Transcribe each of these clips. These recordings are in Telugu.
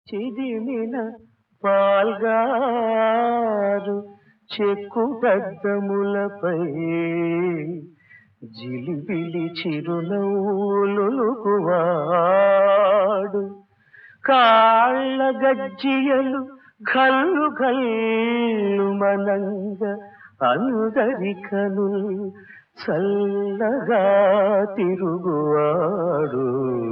చిదిమిన పాల్గారు చెక్కు దద్దములపై జిలిబిలి చిరునవ్వులుకువాడు కాళ్ళ గజ్జియలు కల్లు కల్లు మనంగ అందరికను చల్లగా తిరుగువాడు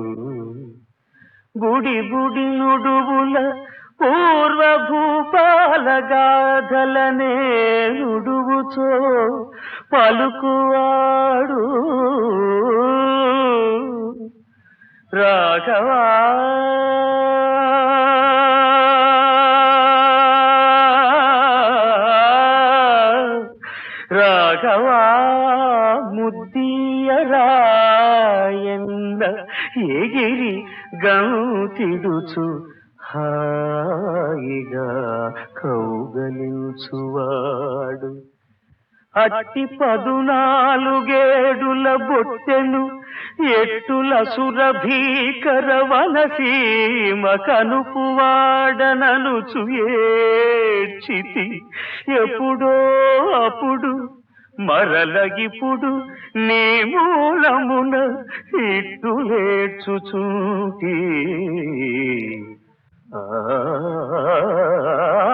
గుడి గుడి నుడువుల పూర్వ భూపాల గాథలనే నుడువుతో పలుకువాడు రాఘవా రాఘవా ముద్దీయరా ఎంద ఎగిరి గంతిడుచు హాయిగా కౌగలించువాడు అట్టి పదునాలుగేడుల బొట్టెను ఎట్టుల సురభీకర వనసీమ కనుపువాడననుచు ఏడ్చితి ఎప్పుడో అప్పుడు మరలగిప్పుడు నీ మూలమున ఇట్టులేడ్చుచుంటి ఆ